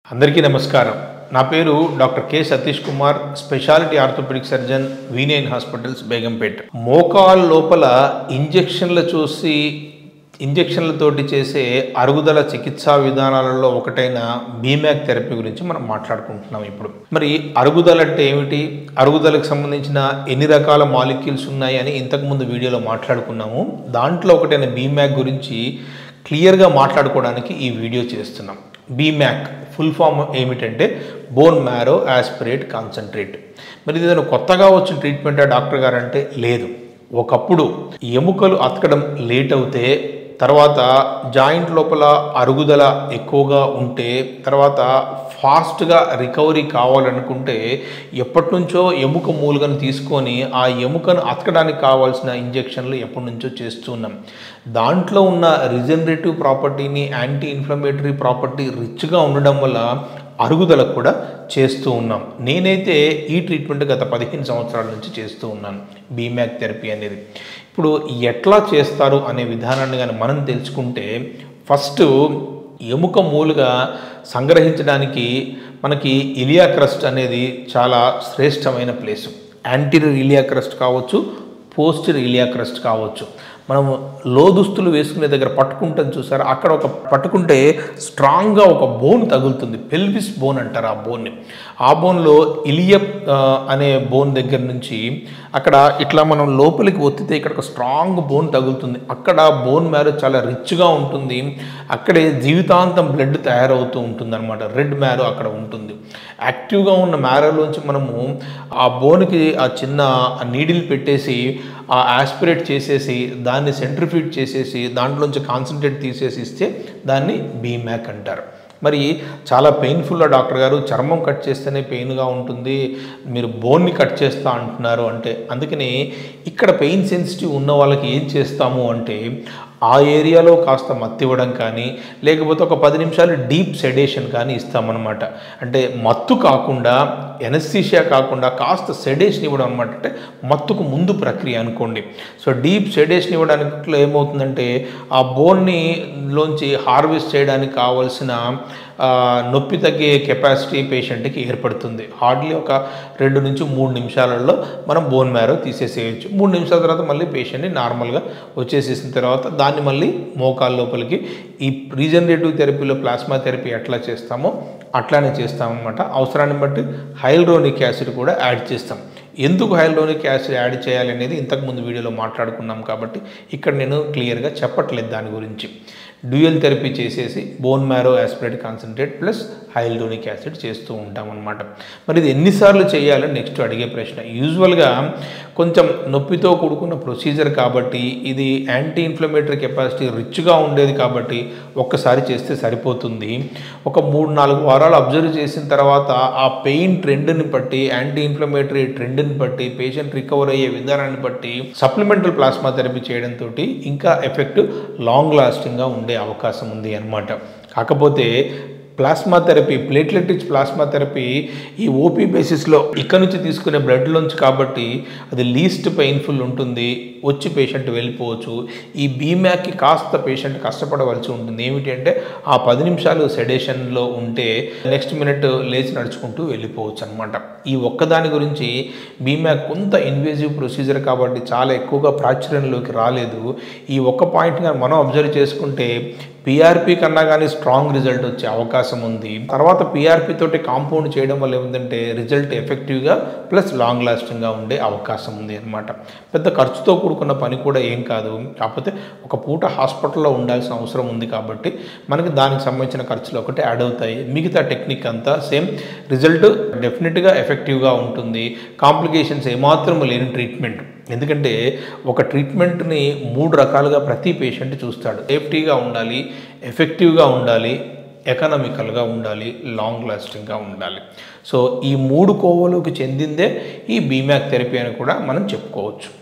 అందరికీ నమస్కారం నా పేరు doctor K Satish Kumar speciality orthopaedic surgeon V nine hospitals Begumpet మోకాల్ లోపల ఇంజెక్షన్లు చూసి ఇంజెక్షన్లతోటి చేసే అరుగుదల చికిత్సా విధానాలలో ఒకటైన బీమాక్ థెరపీ గురించి మనం మాట్లాడుకుంటున్నాం ఇప్పుడు మరి అరుగుదల అంటే ఏమిటి అరుగుదలకు సంబంధించిన ఎన్ని రకాల మాలిక్యూల్స్ ఉన్నాయి అని ఇంతకుముందు వీడియోలో మాట్లాడుకున్నాము దాంట్లో ఒకటైన బీమాక్ గురించి క్లియర్గా మాట్లాడుకోవడానికి ఈ వీడియో చేస్తున్నాం బీమ్యాక్ ఫుల్ ఫామ్ ఏమిటంటే బోన్ మ్యారో యాస్పిరేట్ కాన్సన్ట్రేట్ మరి ఇది ఏదైనా కొత్తగా వచ్చిన ట్రీట్మెంటా డాక్టర్ గారు అంటే లేదు ఒకప్పుడు ఎముకలు అతకడం లేట్ అవుతే తర్వాత జాయింట్ లోపల అరుగుదల ఎక్కువగా ఉంటే తర్వాత ఫాస్ట్గా రికవరీ కావాలనుకుంటే ఎప్పటి నుంచో ఎముక మూలుగను తీసుకొని ఆ ఎముకను అతకడానికి కావాల్సిన ఇంజెక్షన్లు ఎప్పటి నుంచో చేస్తున్నాం దాంట్లో ఉన్న రిజనరేటివ్ ప్రాపర్టీని యాంటీ ఇన్ఫ్లమేటరీ ప్రాపర్టీ రిచ్గా ఉండడం వల్ల అరుగుదల కూడా చేస్తూ ఉన్నాం నేనైతే ఈ ట్రీట్మెంట్ గత పదిహేను సంవత్సరాల నుంచి చేస్తూ ఉన్నాను బీమ్యాక్ థెరపీ అనేది ఇప్పుడు ఎట్లా చేస్తారు అనే విధానాన్ని కానీ మనం తెలుసుకుంటే ఫస్ట్ ఎముక మూలుగా సంగ్రహించడానికి మనకి ఇలియా క్రస్ట్ అనేది చాలా శ్రేష్టమైన ప్లేస్ యాంటీరియర్ ఇలియా క్రస్ట్ కావచ్చు పోస్టర్ ఇలియా క్రస్ట్ కావచ్చు మనము లో దుస్తులు వేసుకునే దగ్గర పట్టుకుంటాం చూసారు అక్కడ ఒక పట్టుకుంటే స్ట్రాంగ్గా ఒక బోన్ తగులుతుంది పెల్విస్ బోన్ అంటారు ఆ బోన్ని ఆ బోన్లో ఇలియ ఆ, అనే బోన్ దగ్గర నుంచి అక్కడ ఇట్లా మనం లోపలికి ఒత్తితే ఇక్కడ ఒక స్ట్రాంగ్ బోన్ తగులుతుంది అక్కడ బోన్ మ్యారో చాలా రిచ్గా ఉంటుంది అక్కడే జీవితాంతం బ్లడ్ తయారవుతూ ఉంటుంది అనమాట రెడ్ మ్యారో అక్కడ ఉంటుంది యాక్టివ్గా ఉన్న మ్యారోలోంచి మనము ఆ బోన్కి ఆ చిన్న నీడిల్ పెట్టేసి ఆ ఆస్పిరేట్ చేసేసి దాన్ని సెంట్రిఫ్యూట్ చేసేసి దాంట్లోంచి కాన్సన్ట్రేట్ తీసేసి ఇస్తే దాన్ని బీమ్యాక్ అంటారు మరి చాలా పెయిన్ఫుల్గా డాక్టర్ గారు చర్మం కట్ చేస్తేనే పెయిన్గా ఉంటుంది మీరు బోన్ని కట్ చేస్తా అంటున్నారు అంటే అందుకని ఇక్కడ పెయిన్ సెన్సిటివ్ ఉన్న వాళ్ళకి ఏం చేస్తాము అంటే ఆ ఏరియాలో కాస్త మత్తు ఇవ్వడం కానీ లేకపోతే ఒక పది నిమిషాలు డీప్ సెడేషన్ కానీ ఇస్తామన్నమాట అంటే మత్తు కాకుండా ఎనస్థీషియా కాకుండా కాస్త సెడేషన్ ఇవ్వడం అనమాట అంటే మత్తుకు ముందు ప్రక్రియ అనుకోండి సో డీప్ సెడేషన్ ఇవ్వడానికి ఏమవుతుందంటే ఆ బోన్ని లోంచి హార్వెస్ట్ చేయడానికి కావాల్సిన ఆ, నొప్పి తగ్గే కెపాసిటీ పేషెంట్కి ఏర్పడుతుంది హార్డ్లీ ఒక రెండు నుంచి మూడు నిమిషాలలో మనం బోన్ మ్యారో తీసేసేయచ్చు మూడు నిమిషాల తర్వాత మళ్ళీ పేషెంట్ని నార్మల్గా వచ్చేసేసిన తర్వాత దాన్ని మళ్ళీ మోకాల లోపలికి ఈ రీజనరేటివ్ థెరపీలో ప్లాస్మా థెరపీ ఎట్లా చేస్తామో అట్లానే చేస్తామన్నమాట అవసరాన్ని బట్టి హైల్రోనిక్ యాసిడ్ కూడా యాడ్ చేస్తాం ఎందుకు హైల్రోనిక్ యాసిడ్ యాడ్ చేయాలి అనేది ఇంతకుముందు వీడియోలో మాట్లాడుకున్నాం కాబట్టి ఇక్కడ నేను క్లియర్గా చెప్పట్లేదు దాని గురించి డ్యూయల్ థెరపీ చేసేసి bone marrow aspirate concentrate plus hyaluronic acid చేస్తూ ఉంటాం అనమాట మరి ఇది ఎన్నిసార్లు చేయాలని నెక్స్ట్ అడిగే ప్రశ్న యూజువల్గా కొంచెం నొప్పితో కూడుకున్న ప్రొసీజర్ కాబట్టి ఇది యాంటీ ఇన్ఫ్లమేటరీ కెపాసిటీ రిచ్గా ఉండేది కాబట్టి ఒక్కసారి చేస్తే సరిపోతుంది ఒక మూడు నాలుగు వారాలు అబ్జర్వ్ చేసిన తర్వాత ఆ పెయిన్ ట్రెండ్ని బట్టి యాంటీ ఇన్ఫ్లమేటరీ ట్రెండ్ని బట్టి పేషెంట్ రికవర్ అయ్యే విధానాన్ని బట్టి సప్లిమెంటల్ ప్లాస్మా థెరపీ చేయడంతో ఇంకా ఎఫెక్ట్ లాంగ్ లాస్టింగ్గా ఉండే అవకాశం ఉంది అన్నమాట కాకపోతే plasma therapy platelet rich plasma therapy ఈ ఓపీ బేసిస్లో ఇక్కడ నుంచి తీసుకునే బ్లడ్లోంచి కాబట్టి అది లీస్ట్ పెయిన్ఫుల్ ఉంటుంది వచ్చి పేషెంట్ వెళ్ళిపోవచ్చు ఈ బీమ్యాక్కి కాస్త పేషెంట్ కష్టపడవలసి ఉంటుంది ఏమిటి అంటే ఆ పది నిమిషాలు సెడేషన్లో ఉంటే నెక్స్ట్ మినిట్ లేచి నడుచుకుంటూ వెళ్ళిపోవచ్చు అనమాట ఈ ఒక్కదాని గురించి బీమ్యాక్ కొంత ఇన్వేజివ్ ప్రొసీజర్ కాబట్టి చాలా ఎక్కువగా ప్రాచుర్యంలోకి రాలేదు ఈ ఒక్క పాయింట్గా మనం అబ్జర్వ్ చేసుకుంటే పీఆర్పీ కన్నా కానీ స్ట్రాంగ్ రిజల్ట్ వచ్చే అవకాశం ఉంది తర్వాత పీఆర్పీ తోటి కాంపౌండ్ చేయడం వల్ల ఏముందంటే రిజల్ట్ ఎఫెక్టివ్గా ప్లస్ లాంగ్ లాస్టింగ్గా ఉండే అవకాశం ఉంది అనమాట పెద్ద ఖర్చుతో కూడుకున్న పని కూడా ఏం కాదు కాకపోతే ఒక పూట హాస్పిటల్లో ఉండాల్సిన అవసరం ఉంది కాబట్టి మనకి దానికి సంబంధించిన ఖర్చులు ఒకటి యాడ్ అవుతాయి మిగతా టెక్నిక్ అంతా సేమ్ రిజల్ట్ డెఫినెట్గా ఎఫెక్టివ్గా ఉంటుంది కాంప్లికేషన్స్ ఏమాత్రం లేని ట్రీట్మెంట్ ఎందుకంటే ఒక ట్రీట్మెంట్ని మూడు రకాలుగా ప్రతి పేషెంట్ చూస్తాడు సేఫ్టీగా ఉండాలి ఎఫెక్టివ్గా ఉండాలి ఎకనామికల్గా ఉండాలి లాంగ్ లాస్టింగ్గా ఉండాలి సో ఈ మూడు కోవలోకి చెందిందే ఈ బీమాక్ థెరపీ అని కూడా మనం చెప్పుకోవచ్చు